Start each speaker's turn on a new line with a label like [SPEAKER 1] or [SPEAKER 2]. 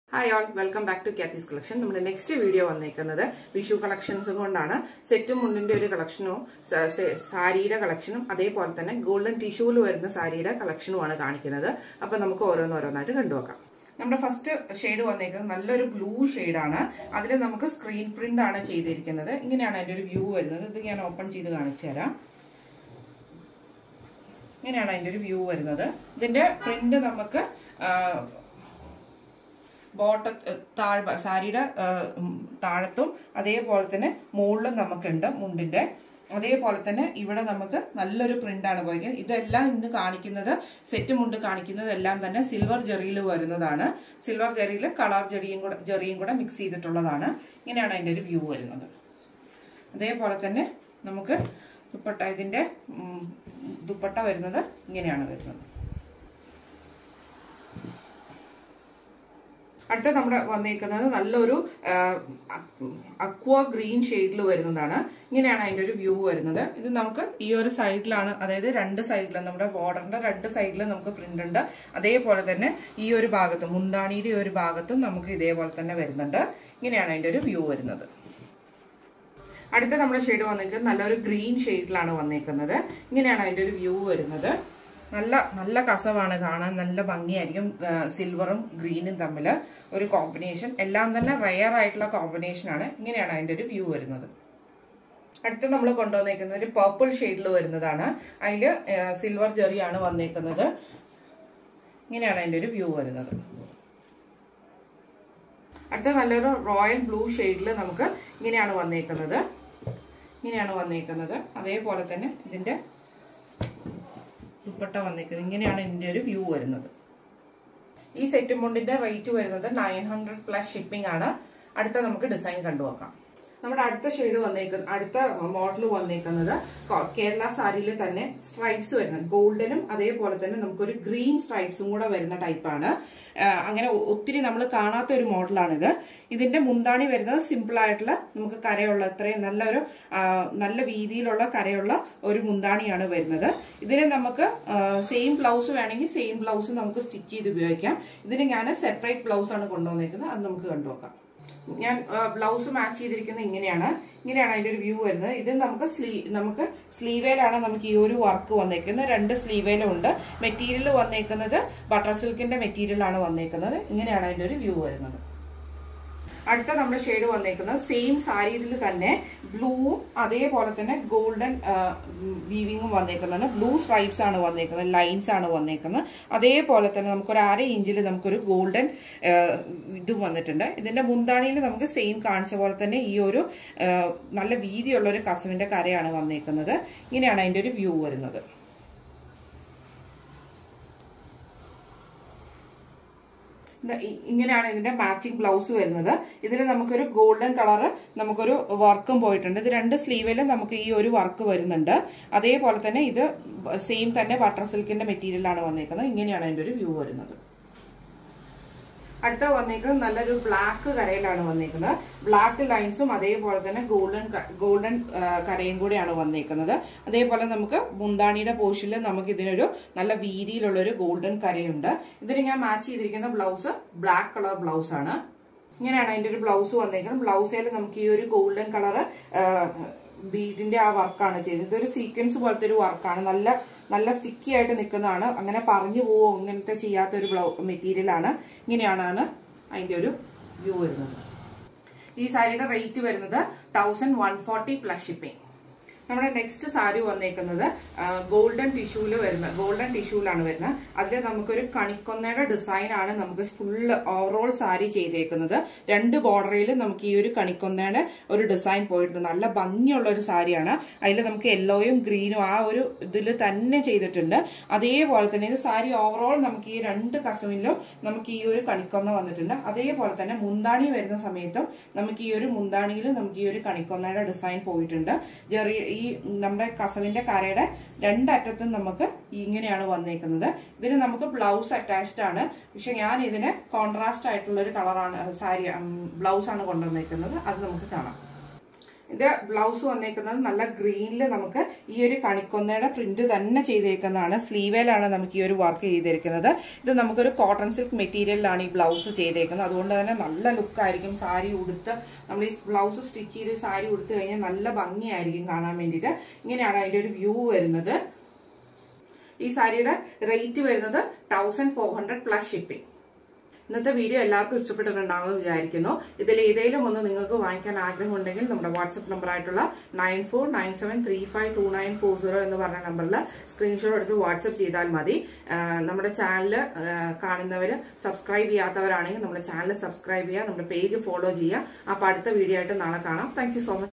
[SPEAKER 1] hi all welcome back to Kathy's collection നമ്മുടെ next video വന്നേക്കുന്നത് Vishu collections കൊണ്ടാണ് സെറ്റും മുണ്ടിന്റെ ഒരു കളക്ഷനും സ- സ- സാരിയുടെ കളക്ഷനും അതേപോലെ തന്നെ ഗോൾഡൻ ടിഷ്യൂവിൽ വരുന്ന സാരിയുടെ കളക്ഷനുമാണ് കാണിക്കുന്നത് അപ്പൊ നമുക്ക് ഓരോന്നോരോന്നായിട്ട് കണ്ടുവെക്കാം നമ്മുടെ ഫസ്റ്റ് ഷെയ്ഡ് വന്നേക്കുന്നത് നല്ലൊരു ബ്ലൂ ഷെയ്ഡാണ് അതിൽ നമുക്ക് സ്ക്രീൻ പ്രിന്റ് ആണ് ചെയ്തിരിക്കുന്നത് ഇങ്ങനെയാണ് അതിന്റെ ഒരു വ്യൂ വരുന്നത് ഇത് ഞാൻ ഓപ്പൺ ചെയ്ത് കാണിച്ചു തരാം ഇങ്ങനെയാണ് അതിന്റെ ഒരു വ്യൂ വരുന്നത് ഇതിന്റെ പ്രിന്റ് നമുക്ക് ആ, ബോട്ട താഴ് സാരിയുടെ ആ, ഉം, താഴത്തും അതേപോലെ തന്നെ മുകളിലും നമുക്കുണ്ട് മുണ്ടിന്റെ അതേപോലെ തന്നെ ഇവിടെ നമുക്ക് നല്ലൊരു പ്രിന്റാണ് പോയിരിക്കുന്നത് ഇതെല്ലാം ഇന്ന് കാണിക്കുന്നത് സെറ്റ് മുണ്ട് കാണിക്കുന്നത് എല്ലാം തന്നെ സിൽവർ ജെറിയിൽ വരുന്നതാണ് സിൽവർ ജെറിയിൽ കളർ ജെറിയും കൂടെ ജെറിയും കൂടെ മിക്സ് ചെയ്തിട്ടുള്ളതാണ് ഇങ്ങനെയാണ് അതിന്റെ ഒരു വ്യൂ വരുന്നത് അതേപോലെ തന്നെ നമുക്ക് ദുപ്പട്ട ഇതിന്റെ ഉം, ദുപ്പട്ട വരുന്നത് ഇങ്ങനെയാണ് വരുന്നത് അടുത്ത നമ്മുടെ വന്നേക്കുന്നത് നല്ലൊരു അക്വ ഗ്രീൻ ഷെയ്ഡിൽ വരുന്നതാണ് ഇങ്ങനെയാണ് അതിന്റെ ഒരു വ്യൂ വരുന്നത് ഇത് നമുക്ക് ഈ ഒരു സൈഡിലാണ് അതായത് രണ്ട് സൈഡിലും നമ്മുടെ ബോർഡറിന്റെ രണ്ട് സൈഡിലും നമുക്ക് പ്രിന്റ് ഉണ്ട് അതേപോലെ തന്നെ ഈ ഒരു ഭാഗത്തും മുന്താണിയുടെ ഒരു ഭാഗത്തും നമുക്ക് ഇതേപോലെ തന്നെ വരുന്നുണ്ട് ഇങ്ങനെയാണ് അതിന്റെ ഒരു വ്യൂ വരുന്നത് അടുത്ത നമ്മുടെ ഷെയ്ഡ് വന്നിരിക്കുന്നത് നല്ലൊരു ഗ്രീൻ ഷെയ്ഡിലാണ് വന്നേക്കുന്നത് ഇങ്ങനെയാണ് അതിന്റെ ഒരു വ്യൂ വരുന്നത് നല്ല നല്ല കസവാണ് കാണാൻ നല്ല ഭംഗിയായിരിക്കും ആ, സിൽവറും ഗ്രീനും തമ്മിൽ ഒരു കോമ്പിനേഷൻ എല്ലാം തന്നെ റയർ ആയിട്ടുള്ള കോമ്പിനേഷൻ ആണ് ഇങ്ങനെയാണ് അതിന്റെ ഒരു വ്യൂ വരുന്നത് അടുത്ത് നമ്മൾ കൊണ്ടുവന്നേക്കുന്നത് ഒരു പർപ്പിൾ ഷെയ്ഡിൽ വരുന്നതാണ് അതിൽ സിൽവർ ജെറിയാണ് വന്നേക്കുന്നത് ഇങ്ങനെയാണ് അതിന്റെ ഒരു വ്യൂ വരുന്നത് അടുത്ത നല്ലൊരു റോയൽ ബ്ലൂ ഷെയ്ഡിൽ നമുക്ക് ഇങ്ങനെയാണ് വന്നേക്കുന്നത് ഇങ്ങനെയാണ് വന്നേക്കുന്നത് അതേപോലെ തന്നെ ഇതിന്റെ ദുപ്പട്ട വന്നേക്കുന്നത് ഇങ്ങനെയാണ് ഇതിന്റെ ഒരു വ്യൂ വരുന്നത് ഈ സെറ്റ് മുണ്ടിന്റെ റേറ്റ് വരുന്നത് നയൻ ഹൺഡ്രഡ് പ്ലസ് ഷിപ്പിംഗ് ആണ് അടുത്ത നമുക്ക് ഡിസൈൻ കണ്ടുനോക്കാം നമ്മുടെ അടുത്ത ഷെയ്ഡ് വന്നേക്കുന്നത് അടുത്ത മോഡൽ വന്നേക്കുന്നത് കൊ- കേരള സാരിയിൽ തന്നെ സ്ട്രൈപ്സ് വരുന്നത് ഗോൾഡനും അതേപോലെ തന്നെ നമുക്കൊരു ഗ്രീൻ സ്ട്രൈപ്സും കൂടെ വരുന്ന ടൈപ്പാണ് അങ്ങനെ ഒ- ഒത്തിരി നമ്മൾ കാണാത്ത ഒരു മോഡലാണിത് ഇതിന്റെ മുന്താണി വരുന്നത് സിമ്പിൾ ആയിട്ടുള്ള നമുക്ക് കരയുള്ള അത്രയും നല്ലൊരു ആ, നല്ല വീതിയിലുള്ള കരയുള്ള ഒരു മുന്താണിയാണ് വരുന്നത് ഇതിന് നമുക്ക് സെയിം ബ്ലൗസ് വേണമെങ്കിൽ സെയിം ബ്ലൗസ് നമുക്ക് സ്റ്റിച്ച് ചെയ്ത് ഉപയോഗിക്കാം ഇതിന് ഞാൻ സെപ്പറേറ്റ് ബ്ലൗസ് ആണ് കൊണ്ടുവന്നേക്കുന്നത് അത് നമുക്ക് കണ്ടുനോക്കാം ഞാൻ ബ്ലൗസ് മാച്ച് ചെയ്തിരിക്കുന്നത് ഇങ്ങനെയാണ് ഇങ്ങനെയാണ് അതിന്റെ ഒരു വ്യൂ വരുന്നത് ഇത് നമുക്ക് സ്ലീ നമുക്ക് സ്ലീവേലാണ് നമുക്ക് ഈ ഒരു വർക്ക് വന്നേക്കുന്നത് രണ്ട് സ്ലീവേലും ഉണ്ട് മെറ്റീരിയൽ വന്നേക്കുന്നത് ബട്ടർ സിൽക്കിന്റെ മെറ്റീരിയൽ ആണ് വന്നേക്കുന്നത് ഇങ്ങനെയാണ് അതിന്റെ ഒരു വ്യൂ വരുന്നത് അടുത്ത നമ്മുടെ ഷെയ്ഡ് വന്നേക്കുന്നത് സെയിം സാരിയിൽ തന്നെ ബ്ലൂവും അതേപോലെ തന്നെ ഗോൾഡൻ വീവിങ്ങും വന്നേക്കുന്നതാണ് ബ്ലൂ സ്ട്രൈപ്സ് ആണ് വന്നേക്കുന്നത് ലൈൻസ് ആണ് വന്നേക്കുന്നത് അതേപോലെ തന്നെ നമുക്കൊരു അര ഇഞ്ചിൽ നമുക്കൊരു ഗോൾഡൻ ഇതും വന്നിട്ടുണ്ട് ഇതിന്റെ മുന്താണിയിൽ നമുക്ക് സെയിം കാണിച്ച പോലെ തന്നെ ഈ ഒരു ആ, നല്ല വീതിയുള്ള ഒരു കസവിന്റെ കരയാണ് വന്നേക്കുന്നത് ഇങ്ങനെയാണ് അതിന്റെ ഒരു വ്യൂ വരുന്നത് ഇത് ഇ- ഇങ്ങനെയാണ് ഇതിന്റെ മാച്ചിങ് ബ്ലൗസ് വരുന്നത് ഇതിൽ നമുക്കൊരു ഗോൾഡൻ കളർ നമുക്കൊരു വർക്കും പോയിട്ടുണ്ട് ഇത് രണ്ട് സ്ലീവിലും നമുക്ക് ഈ ഒരു വർക്ക് വരുന്നുണ്ട് അതേപോലെ തന്നെ ഇത് സെയിം തന്നെ ബട്ടർ സിൽക്കിന്റെ മെറ്റീരിയലാണ് വന്നേക്കുന്നത് ഇങ്ങനെയാണ് അതിന്റെ ഒരു വ്യൂ വരുന്നത് അടുത്ത വന്നേക്കുന്നത് നല്ലൊരു ബ്ലാക്ക് കരയിലാണ് വന്നേക്കുന്നത് ബ്ലാക്ക് ലൈൻസും അതേപോലെ തന്നെ ഗോൾഡൻ ഗോൾഡൻ കരയും കൂടെയാണ് വന്നേക്കുന്നത് അതേപോലെ നമുക്ക് മുന്താണിയുടെ പോർഷനിൽ നമുക്ക് ഇതിനൊരു നല്ല വീതിയിലുള്ള ഒരു ഗോൾഡൻ കരയുണ്ട് ഇതിന് ഞാൻ മാച്ച് ചെയ്തിരിക്കുന്ന ബ്ലൗസ് ബ്ലാക്ക് കളർ ബ്ലൗസ് ആണ് ഇങ്ങനെയാണ് അതിന്റെ ഒരു ബ്ലൗസ് വന്നേക്കുന്നത് ബ്ലൗസിൽ നമുക്ക് ഈ ഒരു ഗോൾഡൻ കളർ ബീഡിന്റെ ആ വർക്കാണ് ചെയ്തത് ഇതൊരു സീക്വൻസ് പോലത്തെ ഒരു വർക്കാണ് നല്ല നല്ല സ്റ്റിക്കി ആയിട്ട് നിൽക്കുന്നതാണ് അങ്ങനെ പറഞ്ഞു പോവോ ഇങ്ങനത്തെ ചെയ്യാത്ത ഒരു ബ്ലൗ മെറ്റീരിയൽ ആണ് ഇങ്ങനെയാണ് അതിന്റെ ഒരു വ്യൂ വരുന്നത് ഈ സാരിയുടെ റേറ്റ് വരുന്നത് thousand one forty plus shipping നമ്മുടെ നെക്സ്റ്റ് സാരി വന്നേക്കുന്നത് ഗോൾഡൻ ടിഷ്യൂല് വരുന്ന ഗോൾഡൻ ടിഷ്യൂലാണ് വരുന്നത് അതിൽ നമുക്കൊരു കണിക്കൊന്നയുടെ ഡിസൈൻ ആണ് നമുക്ക് ഫുള്ള് ഓവറോൾ സാരി ചെയ്തേക്കുന്നത് രണ്ട് ബോർഡറിൽ നമുക്ക് ഈ ഒരു കണിക്കൊന്നയുടെ ഒരു ഡിസൈൻ പോയിട്ടുണ്ട് നല്ല ഭംഗിയുള്ള ഒരു സാരിയാണ് അതിൽ നമുക്ക് യെല്ലോയും ഗ്രീനും ആ ഒരു ഇതിൽ തന്നെ ചെയ്തിട്ടുണ്ട് അതേപോലെ തന്നെ ഇത് സാരി ഓവറോൾ നമുക്ക് ഈ രണ്ട് കസവിലും നമുക്ക് ഈ ഒരു കണിക്കൊന്ന വന്നിട്ടുണ്ട് അതേപോലെ തന്നെ മുന്താണി വരുന്ന സമയത്തും നമുക്ക് ഈ ഒരു മുന്താണിയിൽ നമുക്ക് ഈ ഒരു കണിക്കൊന്നയുടെ ഡിസൈൻ പോയിട്ടുണ്ട് ജെറി ഈ നമ്മുടെ കസവിന്റെ കരയുടെ രണ്ടറ്റത്തും നമുക്ക് ഇങ്ങനെയാണ് വന്നേക്കുന്നത് ഇതിന് നമുക്ക് ബ്ലൗസ് അറ്റാച്ച്ഡ് ആണ് പക്ഷെ ഞാൻ ഇതിന് കോൺട്രാസ്റ്റ് ആയിട്ടുള്ള ഒരു കളറാണ് സാരി ബ്ലൗസ് ആണ് കൊണ്ടുവന്നേക്കുന്നത് അത് നമുക്ക് കാണാം ഇത് ബ്ലൗസ് വന്നേക്കുന്നത് നല്ല ഗ്രീനിൽ നമുക്ക് ഈ ഒരു കണിക്കൊന്നയുടെ പ്രിന്റ് തന്നെ ചെയ്തേക്കുന്നതാണ് സ്ലീവേലാണ് നമുക്ക് ഈ ഒരു വർക്ക് ചെയ്തിരിക്കുന്നത് ഇത് നമുക്കൊരു കോട്ടൺ സിൽക്ക് മെറ്റീരിയലിലാണ് ഈ ബ്ലൗസ് ചെയ്തേക്കുന്നത് അതുകൊണ്ട് തന്നെ നല്ല ലുക്കായിരിക്കും സാരി ഉടുത്ത് നമ്മൾ ഈ ബ്ലൗസ് സ്റ്റിച്ച് ചെയ്ത് സാരി ഉടുത്ത് കഴിഞ്ഞാൽ നല്ല ഭംഗിയായിരിക്കും കാണാൻ വേണ്ടിയിട്ട് ഇങ്ങനെയാണ് അതിന്റെ ഒരു വ്യൂ വരുന്നത് ഈ സാരിയുടെ റേറ്റ് വരുന്നത് thousand four hundred plus shipping ഇന്നത്തെ വീഡിയോ എല്ലാവർക്കും ഇഷ്ടപ്പെട്ടിട്ടുണ്ടാകുമെന്ന് വിചാരിക്കുന്നു ഇതിൽ ഏതെങ്കിലും ഒന്ന് നിങ്ങൾക്ക് വാങ്ങിക്കാൻ ആഗ്രഹമുണ്ടെങ്കിൽ നമ്മുടെ വാട്സപ്പ് നമ്പർ ആയിട്ടുള്ള nine four nine seven three five two nine four zero എന്ന് പറഞ്ഞ നമ്പറിൽ സ്ക്രീൻഷോട്ട് എടുത്ത് വാട്സപ്പ് ചെയ്താൽ മതി നമ്മുടെ ചാനൽ കാണുന്നവർ സബ്സ്ക്രൈബ് ചെയ്യാത്തവരാണെങ്കിൽ നമ്മുടെ ചാനൽ സബ്സ്ക്രൈബ് ചെയ്യുക നമ്മുടെ പേജ് ഫോളോ ചെയ്യുക അപ്പോൾ അടുത്ത വീഡിയോ ആയിട്ട് നാളെ കാണാം താങ്ക് സോ മച്ച്